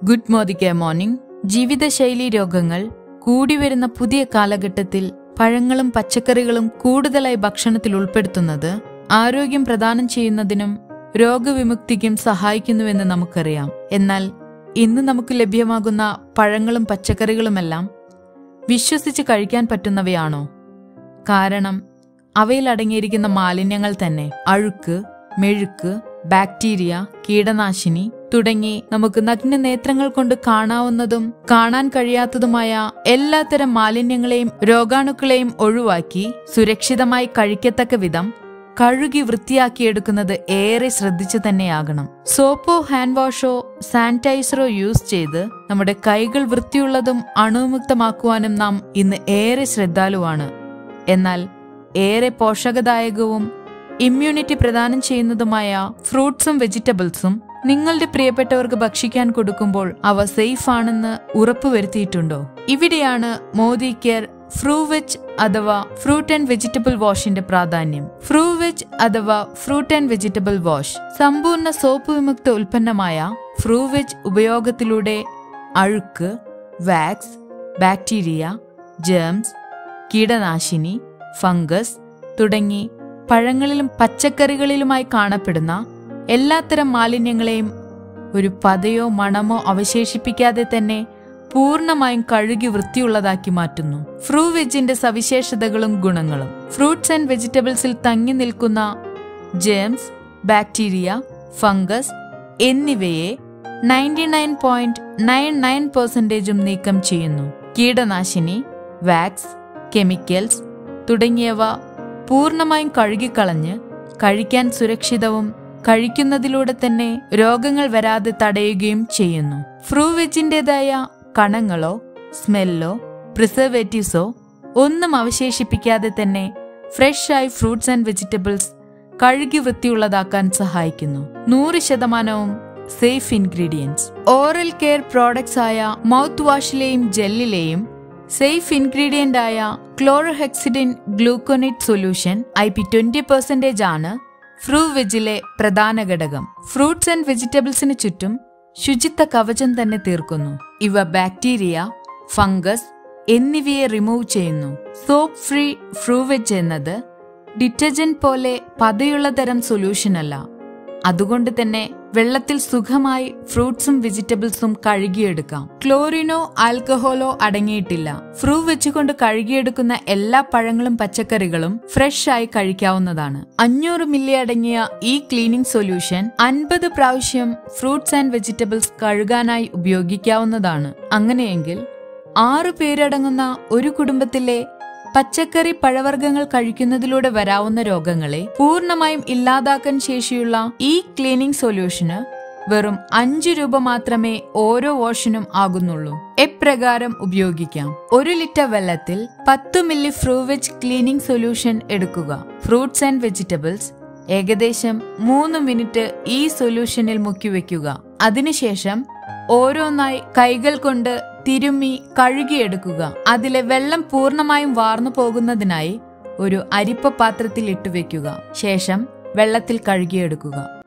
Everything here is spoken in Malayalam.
ഗുഡ് മോർണിംഗ് മോർണിംഗ് ജീവിതശൈലി രോഗങ്ങൾ കൂടിവരുന്ന പുതിയ കാലഘട്ടത്തിൽ പഴങ്ങളും പച്ചക്കറികളും കൂടുതലായി ഭക്ഷണത്തിൽ ഉൾപ്പെടുത്തുന്നത് ആരോഗ്യം പ്രദാനം ചെയ്യുന്നതിനും രോഗവിമുക്തിക്കും സഹായിക്കുന്നുവെന്ന് നമുക്കറിയാം എന്നാൽ ഇന്ന് നമുക്ക് ലഭ്യമാകുന്ന പഴങ്ങളും പച്ചക്കറികളുമെല്ലാം വിശ്വസിച്ച് കഴിക്കാൻ പറ്റുന്നവയാണോ കാരണം അവയിൽ അടങ്ങിയിരിക്കുന്ന മാലിന്യങ്ങൾ തന്നെ അഴുക്ക് മെഴുക്ക് ബാക്ടീരിയ കീടനാശിനി തുടങ്ങി നമുക്ക് നഗ്ന നേത്രങ്ങൾ കൊണ്ട് കാണാവുന്നതും കാണാൻ കഴിയാത്തതുമായ എല്ലാത്തരം മാലിന്യങ്ങളെയും രോഗാണുക്കളെയും ഒഴിവാക്കി സുരക്ഷിതമായി കഴിക്കത്തക്ക വിധം കഴുകി വൃത്തിയാക്കിയെടുക്കുന്നത് ഏറെ ശ്രദ്ധിച്ചു തന്നെയാകണം സോപ്പോ ഹാൻഡ് വാഷോ സാനിറ്റൈസറോ യൂസ് ചെയ്ത് നമ്മുടെ കൈകൾ വൃത്തിയുള്ളതും അണുവിമുക്തമാക്കുവാനും നാം ഇന്ന് ഏറെ ശ്രദ്ധാലുവാണ് എന്നാൽ ഏറെ പോഷകദായകവും ഇമ്മ്യൂണിറ്റി പ്രദാനം ചെയ്യുന്നതുമായ ഫ്രൂട്ട്സും വെജിറ്റബിൾസും നിങ്ങളുടെ പ്രിയപ്പെട്ടവർക്ക് ഭക്ഷിക്കാൻ കൊടുക്കുമ്പോൾ അവ സേഫ് ആണെന്ന് ഉറപ്പുവരുത്തിയിട്ടുണ്ടോ ഇവിടെയാണ് മോദി കെയർ ഫ്രൂവെജ് അഥവാ ഫ്രൂട്ട് ആൻഡ് വെജിറ്റബിൾ വാഷിന്റെ പ്രാധാന്യം ഫ്രൂവെജ് അഥവാ ഫ്രൂട്ട് ആൻഡ് വെജിറ്റബിൾ വാഷ് സമ്പൂർണ്ണ സോപ്പ് വിമുക്ത ഉൽപ്പന്നമായ ഫ്രൂവെജ് ഉപയോഗത്തിലൂടെ അഴുക്ക് വാക്സ് ബാക്ടീരിയ ജേംസ് കീടനാശിനി ഫംഗസ് തുടങ്ങി പഴങ്ങളിലും പച്ചക്കറികളിലുമായി കാണപ്പെടുന്ന എല്ലാത്തരം മാലിന്യങ്ങളെയും ഒരു പതയോ മണമോ അവശേഷിപ്പിക്കാതെ തന്നെ പൂർണ്ണമായും കഴുകി വൃത്തിയുള്ളതാക്കി മാറ്റുന്നു ഫ്രൂ വെജിന്റെ സവിശേഷതകളും ഗുണങ്ങളും ഫ്രൂട്ട്സ് ആൻഡ് വെജിറ്റബിൾസിൽ തങ്ങി നിൽക്കുന്ന ജേംസ് ബാക്ടീരിയ ഫംഗസ് എന്നിവയെ ninety nine point nine nine പെർസെൻറ്റേജും നീക്കം ചെയ്യുന്നു കീടനാശിനി വാക്സ് കെമിക്കൽസ് തുടങ്ങിയവ പൂർണ്ണമായും കഴുകിക്കളഞ്ഞ് കഴിക്കാൻ സുരക്ഷിതവും കഴിക്കുന്നതിലൂടെ തന്നെ രോഗങ്ങൾ വരാതെ തടയുകയും ചെയ്യുന്നു ഫ്രൂവെജിൻ്റെതായ കണങ്ങളോ സ്മെല്ലോ പ്രിസർവേറ്റീവ്സോ ഒന്നും അവശേഷിപ്പിക്കാതെ തന്നെ ഫ്രഷ് ആയി ഫ്രൂട്ട്സ് ആൻഡ് വെജിറ്റബിൾസ് കഴുകി വൃത്തിയുള്ളതാക്കാൻ സഹായിക്കുന്നു നൂറ് ശതമാനവും safe ingredients oral care products ആയ മൗത്ത് വാഷിലെയും ജെല്ലിലെയും സേഫ് ഇൻഗ്രീഡിയന്റ് ആയ chlorhexidine gluconate solution I P twenty percentage ആണ് ഫ്രൂ വെജിലെ പ്രധാന ഘടകം ഫ്രൂട്ട്സ് ആൻഡ് വെജിറ്റബിൾസിന് ചുറ്റും ശുചിത്വ കവചം തന്നെ തീർക്കുന്നു ഇവ ബാക്ടീരിയ ഫംഗസ് എന്നിവയെ റിമൂവ് ചെയ്യുന്നു സോപ്പ് ഫ്രീ ഫ്രൂവെജ് എന്നത് ഡിറ്റർജന്റ് പോലെ പതയുള്ള തരം സൊല്യൂഷൻ അല്ല അതുകൊണ്ട് തന്നെ വെള്ളത്തിൽ സുഖമായി ഫ്രൂട്ട്സും വെജിറ്റബിൾസും കഴുകിയെടുക്കാം ക്ലോറിനോ ആൽക്കഹോളോ അടങ്ങിയിട്ടില്ല ഫ്രൂ വെച്ചുകൊണ്ട് കഴുകിയെടുക്കുന്ന എല്ലാ പഴങ്ങളും പച്ചക്കറികളും ഫ്രഷ് ആയി കഴിക്കാവുന്നതാണ് അഞ്ഞൂറ് മില്ലി അടങ്ങിയ ഈ ക്ലീനിംഗ് സൊല്യൂഷൻ അൻപത് പ്രാവശ്യം ഫ്രൂട്ട്സ് ആൻഡ് വെജിറ്റബിൾസ് കഴുകാനായി ഉപയോഗിക്കാവുന്നതാണ് അങ്ങനെയെങ്കിൽ ആറു പേരടങ്ങുന്ന ഒരു കുടുംബത്തിലെ പച്ചക്കറി പഴവർഗ്ഗങ്ങൾ കഴിക്കുന്നതിലൂടെ വരാവുന്ന രോഗങ്ങളെ പൂർണ്ണമായും ഇല്ലാതാക്കാൻ ശേഷിയുള്ള ഈ ക്ലീനിംഗ് സൊല്യൂഷന് വെറും അഞ്ചു രൂപ മാത്രമേ ഓരോ വാഷിനും ആകുന്നുള്ളൂ എപ്രകാരം ഉപയോഗിക്കാം ഒരു ലിറ്റർ വെള്ളത്തിൽ പത്തു മില്ലി ഫ്രൂവെജ് ക്ലീനിംഗ് സൊല്യൂഷൻ എടുക്കുക ഫ്രൂട്ട്സ് ആൻഡ് വെജിറ്റബിൾസ് ഏകദേശം മൂന്ന് മിനിറ്റ് ഈ സൊല്യൂഷനിൽ മുക്കിവെക്കുക അതിനുശേഷം ഓരോന്നായി കൈകൾ കൊണ്ട് തിരുമ്മി കഴുകിയെടുക്കുക അതിലെ വെള്ളം പൂർണ്ണമായും വാർന്നു പോകുന്നതിനായി ഒരു അരിപ്പ പാത്രത്തിൽ ഇട്ടുവെക്കുക ശേഷം വെള്ളത്തിൽ കഴുകിയെടുക്കുക